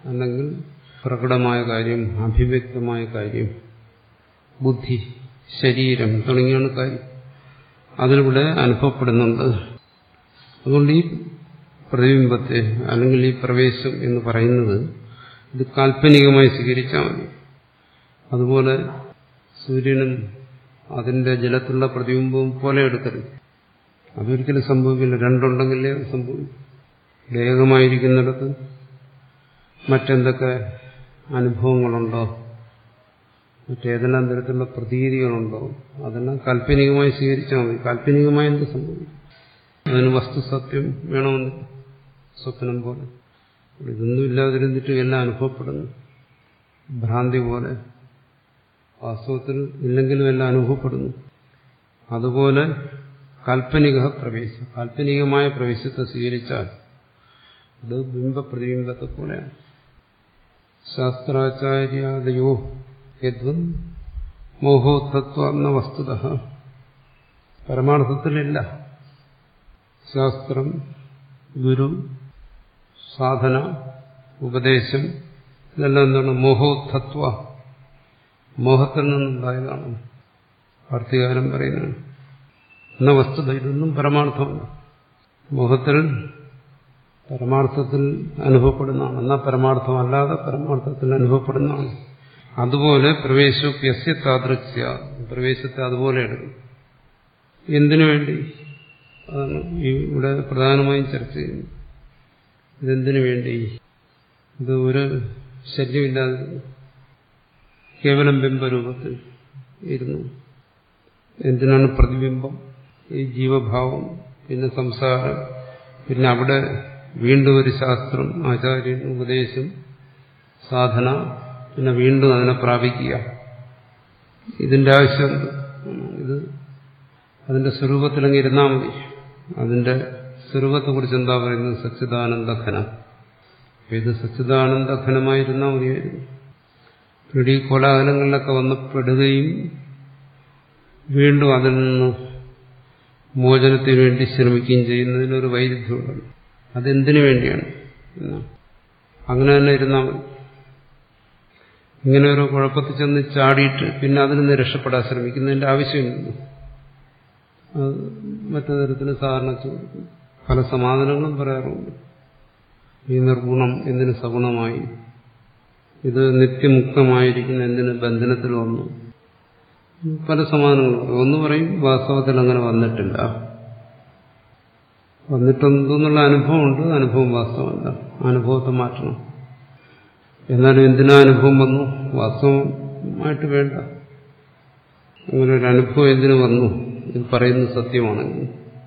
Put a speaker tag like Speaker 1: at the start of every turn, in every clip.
Speaker 1: അല്ലെങ്കിൽ പ്രകടമായ കാര്യം അഭിവ്യക്തമായ കാര്യം ബുദ്ധി ശരീരം തുടങ്ങിയാണ് കാര്യം അതിലൂടെ അനുഭവപ്പെടുന്നുണ്ട് അതുകൊണ്ട് ഈ പ്രതിബിംബത്തെ അല്ലെങ്കിൽ ഈ പ്രവേശം എന്ന് പറയുന്നത് ഇത് കാൽപ്പനികമായി സ്വീകരിച്ചാൽ മതി അതുപോലെ സൂര്യനും അതിന്റെ ജലത്തിലുള്ള പ്രതിബിംബവും പോലെ എടുക്കരുത് അതൊരിക്കലും സംഭവിക്കില്ല രണ്ടുണ്ടെങ്കിലേ അത് സംഭവിക്കും ഏകമായിരിക്കുന്നിടത്ത് മറ്റെന്തൊക്കെ അനുഭവങ്ങളുണ്ടോ മറ്റേതെല്ലാം തരത്തിലുള്ള പ്രതീതികളുണ്ടോ അതെല്ലാം കാൽപ്പനികമായി സ്വീകരിച്ചാൽ മതി കാൽപ്പനികമായി എന്ത് സംഭവിക്കും അതിന് വസ്തുസത്യം വേണമെന്ന് സ്വപ്നം പോലെ ഇതൊന്നും ഇല്ലാതിരുന്നിട്ട് എല്ലാം അനുഭവപ്പെടുന്നു ഭ്രാന്തി പോലെ വാസ്തവത്തിൽ ഇല്ലെങ്കിലും എല്ലാം അനുഭവപ്പെടുന്നു അതുപോലെ കാൽപ്പനിക പ്രവേശം കാൽപ്പനികമായ പ്രവേശത്തെ സ്വീകരിച്ചാൽ അത് ബിംബപ്രതിബിംബത്തെ പോലെയാണ് ശാസ്ത്രാചാര്യാദയോ യദ്വൻ മോഹോത്തത്വ എന്ന വസ്തുത പരമാർത്ഥത്തിലില്ല ശാസ്ത്രം ഗുരു സാധന ഉപദേശം ഇതെല്ലാം എന്താണ് മോഹോത്തത്വ മോഹത്തിൽ നിന്നുണ്ടായതാണ് വാർത്തികാരം പറയുന്നതാണ് എന്ന വസ്തുത ഇതൊന്നും പരമാർത്ഥമല്ല മോഹത്തിൽ പരമാർത്ഥത്തിൽ അനുഭവപ്പെടുന്നതാണ് എന്നാൽ പരമാർത്ഥമല്ലാതെ പരമാർത്ഥത്തിൽ അനുഭവപ്പെടുന്നതാണ് അതുപോലെ പ്രവേശോപ്യസ്യ താദൃശ്യ പ്രവേശത്തെ അതുപോലെ എടുക്കും എന്തിനു വേണ്ടി അതാണ് ഇവിടെ പ്രധാനമായും ചർച്ച ചെയ്യുന്നത് ഇതെന്തിനു വേണ്ടി ഇത് ഒരു ശല്യമില്ലാതെ കേവലം ബിംബരൂപത്തിൽ ഇരുന്നു എന്തിനാണ് പ്രതിബിംബം ഈ ജീവഭാവം പിന്നെ സംസാരം പിന്നെ അവിടെ വീണ്ടും ഒരു ശാസ്ത്രം ആചാര്യൻ ഉപദേശം സാധന പിന്നെ വീണ്ടും അതിനെ പ്രാപിക്കുക ഇതിന്റെ ആവശ്യമുണ്ട് ഇത് അതിന്റെ സ്വരൂപത്തിലങ്ങ് ഇരുന്നാൽ മതി അതിന്റെ സ്വരൂപത്തെക്കുറിച്ച് എന്താ പറയുന്നത് സച്ചിദാനന്ദ ഘനം ഇത് സച്ചിദാനന്ദ ഘനമായിരുന്നാൽ മതിയായിരുന്നു പിടി കോലാഹലങ്ങളിലൊക്കെ വന്ന് പെടുകയും വീണ്ടും അതിൽ നിന്ന് മോചനത്തിന് വേണ്ടി ശ്രമിക്കുകയും ചെയ്യുന്നതിനൊരു വൈരുദ്ധ്യമുണ്ട് അതെന്തിനു വേണ്ടിയാണ് അങ്ങനെ തന്നെ ഇരുന്നാൽ മതി ഇങ്ങനെ ഒരു കുഴപ്പത്തിൽ ചെന്ന് ചാടിയിട്ട് പിന്നെ അതിൽ നിന്ന് രക്ഷപ്പെടാൻ ശ്രമിക്കുന്നതിന്റെ ആവശ്യമില്ല അത് മറ്റു തരത്തിൽ സാധാരണ ചോദിക്കും പല സമാധാനങ്ങളും പറയാറുണ്ട് ഈ നിർഗുണം എന്തിന് സഗുണമായി ഇത് നിത്യമുക്തമായിരിക്കുന്ന എന്തിന് ബന്ധനത്തിൽ വന്നു പല സമാധാനങ്ങളും ഒന്ന് പറയും വാസ്തവത്തിൽ അങ്ങനെ വന്നിട്ടില്ല വന്നിട്ടുണ്ടെന്നുള്ള അനുഭവമുണ്ട് അനുഭവം വാസ്തവമല്ല അനുഭവത്തെ മാറ്റണം എന്നാലും എന്തിനാ അനുഭവം വന്നു വാസ്തവമായിട്ട് വേണ്ട അങ്ങനെ ഒരു അനുഭവം എന്തിനു വന്നു ഇത് പറയുന്നത് സത്യമാണെങ്കിൽ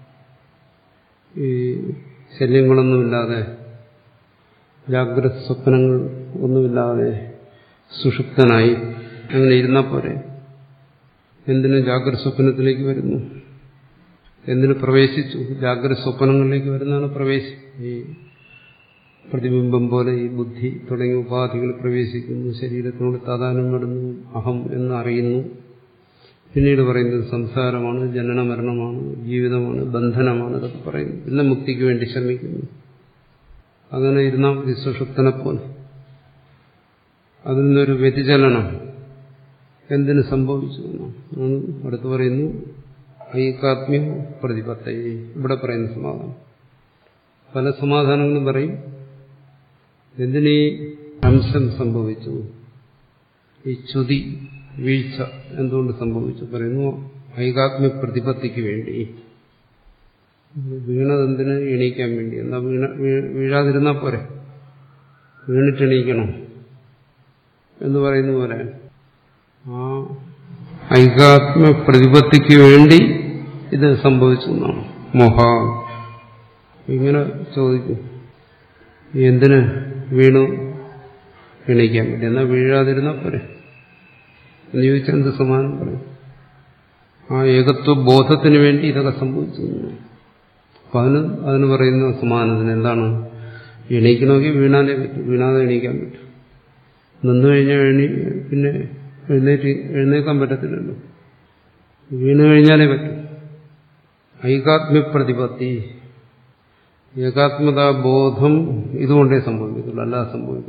Speaker 1: ഈ ശല്യങ്ങളൊന്നുമില്ലാതെ ജാഗ്രത സ്വപ്നങ്ങൾ ഒന്നുമില്ലാതെ സുഷുപ്തനായി അങ്ങനെ ഇരുന്നാൽ പോരെ എന്തിനു ജാഗ്രത സ്വപ്നത്തിലേക്ക് വരുന്നു എന്തിനു പ്രവേശിച്ചു ജാഗ്രത സ്വപ്നങ്ങളിലേക്ക് വരുന്നതാണ് പ്രവേശം ഈ പ്രതിബിംബം പോലെ ഈ ബുദ്ധി തുടങ്ങിയ ഉപാധികൾ പ്രവേശിക്കുന്നു ശരീരത്തിനോട് താതാനം നടന്നു അഹം എന്ന് അറിയുന്നു പിന്നീട് പറയുന്നത് സംസാരമാണ് ജനന മരണമാണ് ജീവിതമാണ് ബന്ധനമാണ് ഇതൊക്കെ പറയുന്നു പിന്നെ മുക്തിക്ക് വേണ്ടി ശ്രമിക്കുന്നു അങ്ങനെ ഇരുന്നാൽ മതി സുഷുപ്തനെ പോലെ അതിൽ നിന്നൊരു വ്യതിചലനം എന്തിനു സംഭവിച്ചു എന്നാണ് അടുത്ത് പറയുന്നു ഐകാത്മ്യം പ്രതിപത്തയെ ഇവിടെ പറയുന്ന സമാധാനം പല സമാധാനങ്ങളും പറയും എന്തിനീ അംശം സംഭവിച്ചു ഈ ചുതി വീഴ്ച എന്തുകൊണ്ട് സംഭവിച്ചു പറയുന്നു ഐകാത്മ്യ പ്രതിപത്തിക്ക് വേണ്ടി വീണതെന്തിന് എണീക്കാൻ വേണ്ടി എന്നാ വീണ വീഴാതിരുന്നാൽ പോരെ വീണിട്ട് എണീക്കണം എന്ന് പറയുന്ന പോലെ ആ ഐകാത്മ്യ പ്രതിപത്തിക്ക് വേണ്ടി ഇത് സംഭവിച്ചു എന്നാണ് മോഹ ഇങ്ങനെ ചോദിക്കും എന്തിന് വീണു എണീക്കാൻ വേണ്ടി എന്നാൽ വീഴാതിരുന്നാൽ പോരെ എന്ന് ചോദിച്ചാൽ എന്ത് സമാനം പറയും ആ ഏകത്വ ബോധത്തിന് വേണ്ടി ഇതൊക്കെ സംഭവിച്ചു അപ്പൊ അതിന് അതിന് പറയുന്ന സമാനത്തിന് എന്താണ് എണീക്കണമെങ്കിൽ വീണാലേ പറ്റും വീണാതെ എണീക്കാൻ പറ്റും നിന്ന് കഴിഞ്ഞാൽ എണീ പിന്നെ എഴുന്നേറ്റ് എഴുന്നേക്കാൻ പറ്റത്തില്ലല്ലോ വീണ് കഴിഞ്ഞാലേ പറ്റും ഐകാത്മ്യ പ്രതിപത്തി ഏകാത്മതാ ബോധം ഇതുകൊണ്ടേ സംഭവിക്കത്തുള്ളൂ അല്ലാതെ സംഭവിക്കും